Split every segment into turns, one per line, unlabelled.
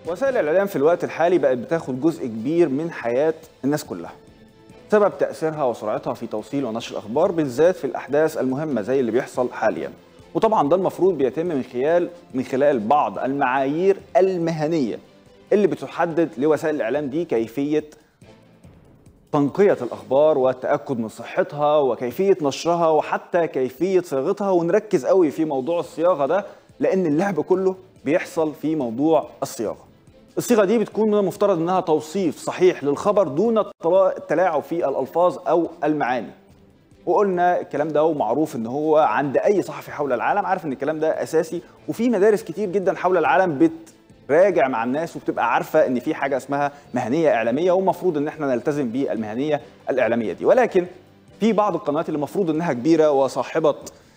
وسائل الاعلام في الوقت الحالي بقت بتاخد جزء كبير من حياه الناس كلها سبب تاثيرها وسرعتها في توصيل ونشر الاخبار بالذات في الاحداث المهمه زي اللي بيحصل حاليا وطبعا ده المفروض بيتم من خلال من خلال بعض المعايير المهنيه اللي بتحدد لوسائل الاعلام دي كيفيه تنقية الأخبار والتأكد من صحتها وكيفية نشرها وحتى كيفية صياغتها ونركز قوي في موضوع الصياغة ده لأن اللعب كله بيحصل في موضوع الصياغة الصيغة دي بتكون من المفترض أنها توصيف صحيح للخبر دون التلاعب في الألفاظ أو المعاني وقلنا الكلام ده ومعروف ان هو عند اي صحفي حول العالم عارف ان الكلام ده اساسي وفي مدارس كتير جدا حول العالم بت راجع مع الناس وبتبقى عارفه ان في حاجه اسمها مهنيه اعلاميه والمفروض ان احنا نلتزم بالمهنيه الاعلاميه دي ولكن في بعض القنوات اللي المفروض انها كبيره وصاحبه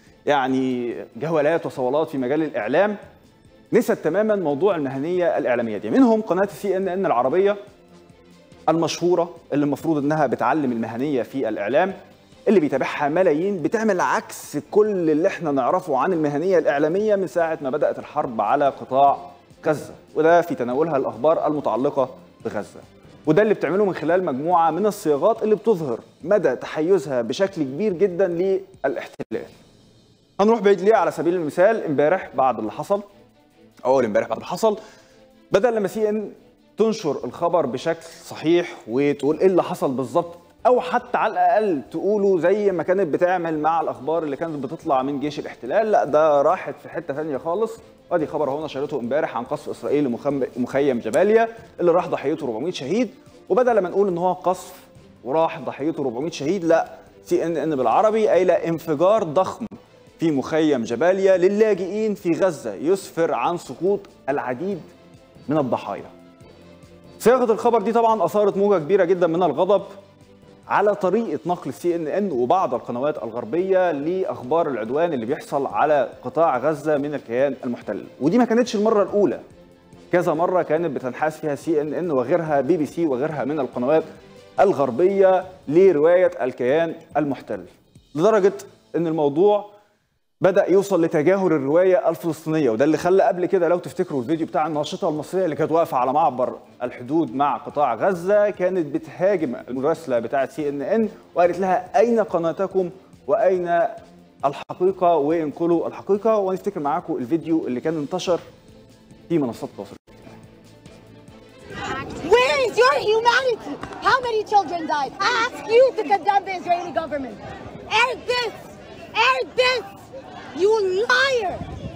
يعني جولات وصولات في مجال الاعلام نست تماما موضوع المهنيه الاعلاميه دي منهم قناه السي ان ان العربيه المشهوره اللي المفروض انها بتعلم المهنيه في الاعلام اللي بيتابعها ملايين بتعمل عكس كل اللي احنا نعرفه عن المهنيه الاعلاميه من ساعه ما بدات الحرب على قطاع غزه وده في تناولها الاخبار المتعلقه بغزه وده اللي بتعمله من خلال مجموعه من الصياغات اللي بتظهر مدى تحيزها بشكل كبير جدا للاحتلال هنروح بعيد ليه على سبيل المثال امبارح بعد اللي حصل اول امبارح بعد اللي حصل بدل لما سي ان تنشر الخبر بشكل صحيح وتقول ايه اللي حصل بالظبط او حتى على الاقل تقولوا زي ما كانت بتعمل مع الاخبار اللي كانت بتطلع من جيش الاحتلال لا ده راحت في حته ثانيه خالص ادي خبر اهو نشرته امبارح عن قصف اسرائيل لمخيم جباليا اللي راح ضحيته 400 شهيد وبدل ما نقول ان هو قصف وراح ضحيته 400 شهيد لا سي ان ان بالعربي قايله انفجار ضخم في مخيم جباليا للاجئين في غزه يسفر عن سقوط العديد من الضحايا صياغه الخبر دي طبعا اثارت موجه كبيره جدا من الغضب على طريقه نقل السي ان ان وبعض القنوات الغربيه لاخبار العدوان اللي بيحصل على قطاع غزه من الكيان المحتل ودي ما كانتش المره الاولى كذا مره كانت بتنحاز فيها سي ان ان وغيرها بي بي سي وغيرها من القنوات الغربيه لروايه الكيان المحتل لدرجه ان الموضوع بدا يوصل لتجاهل الروايه الفلسطينيه وده اللي خلى قبل كده لو تفتكروا الفيديو بتاع الناشطه المصريه اللي كانت واقفه على معبر الحدود مع قطاع غزه كانت بتهاجم المراسله بتاعه سي ان ان وقالت لها اين قناتكم واين الحقيقه وانقلوا الحقيقه ونفتكر معاكم الفيديو اللي كان انتشر في منصات التواصل
Where is your humanity? How many children died? I ask you to condemn the Israeli government. Air this! Air this! You liar!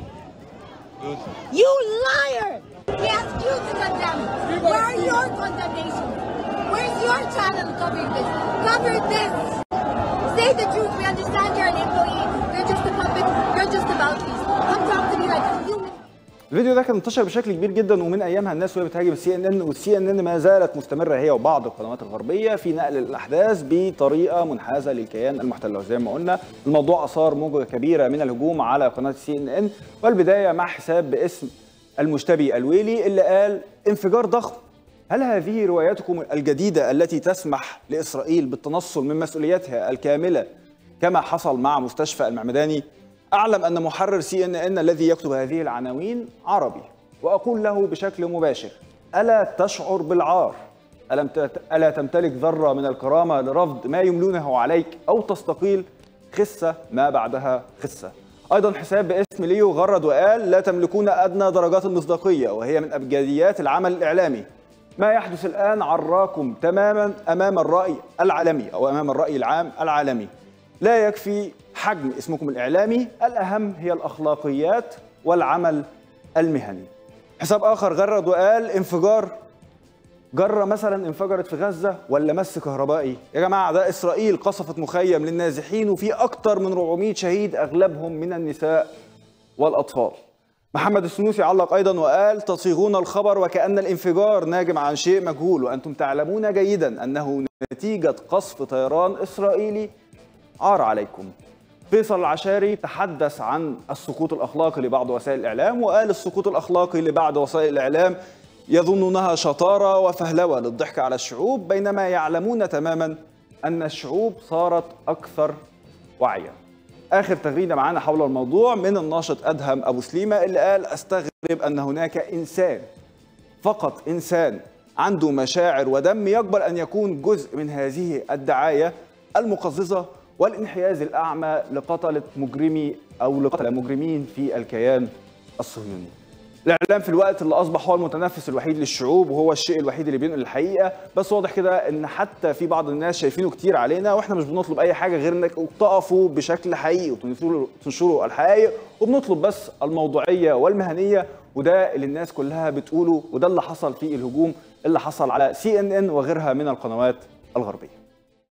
You liar! We ask you to condemn. Where are your condemnations? Where's your channel covering this? Cover this! Say the truth. We understand you're an employee. You're just a puppet. You're just a mouthpiece. Come talk to me like a human.
الفيديو ده كان انتشر بشكل كبير جدا ومن ايامها الناس وهي بتهاجم السي ان ان والسي ان ان ما زالت مستمره هي وبعض القنوات الغربيه في نقل الاحداث بطريقه منحازه للكيان المحتل وزي ما قلنا الموضوع اثار موجه كبيره من الهجوم على قناه السي ان ان والبدايه مع حساب باسم المشتبي الويلي اللي قال انفجار ضخم هل هذه رواياتكم الجديده التي تسمح لاسرائيل بالتنصل من مسؤولياتها الكامله كما حصل مع مستشفى المعمداني أعلم أن محرر سي إن إن الذي يكتب هذه العناوين عربي وأقول له بشكل مباشر ألا تشعر بالعار ألم تت... ألا تمتلك ذرة من الكرامة لرفض ما يملونه عليك أو تستقيل خسة ما بعدها خسة أيضا حساب باسم ليو غرد وقال لا تملكون أدنى درجات المصداقية وهي من أبجديات العمل الإعلامي ما يحدث الآن عراكم تماما أمام الرأي العالمي أو أمام الرأي العام العالمي لا يكفي حجم اسمكم الإعلامي الأهم هي الأخلاقيات والعمل المهني حساب آخر غرد وقال انفجار جرة مثلا انفجرت في غزة ولا مس كهربائي يا جماعة ده إسرائيل قصفت مخيم للنازحين وفي أكتر من 400 شهيد أغلبهم من النساء والأطفال محمد السنوسي علق أيضا وقال تصيغون الخبر وكأن الانفجار ناجم عن شيء مجهول وأنتم تعلمون جيدا أنه نتيجة قصف طيران إسرائيلي عار عليكم فيصل العشاري تحدث عن السقوط الاخلاقي لبعض وسائل الاعلام وقال السقوط الاخلاقي لبعض وسائل الاعلام يظنونها شطاره وفهلوه للضحك على الشعوب بينما يعلمون تماما ان الشعوب صارت اكثر وعيا. اخر تغريده معانا حول الموضوع من الناشط ادهم ابو سليمه اللي قال استغرب ان هناك انسان فقط انسان عنده مشاعر ودم يقبل ان يكون جزء من هذه الدعايه المقززه والانحياز الاعمى لقتله مجرمي او لقتل مجرمين في الكيان الصهيوني. الاعلام في الوقت اللي اصبح هو المتنفس الوحيد للشعوب وهو الشيء الوحيد اللي بينقل الحقيقه بس واضح كده ان حتى في بعض الناس شايفينه كتير علينا واحنا مش بنطلب اي حاجه غير انك تقفوا بشكل حقيقي وتنشروا تنشروا الحقائق وبنطلب بس الموضوعيه والمهنيه وده اللي الناس كلها بتقوله وده اللي حصل في الهجوم اللي حصل على سي ان ان وغيرها من القنوات الغربيه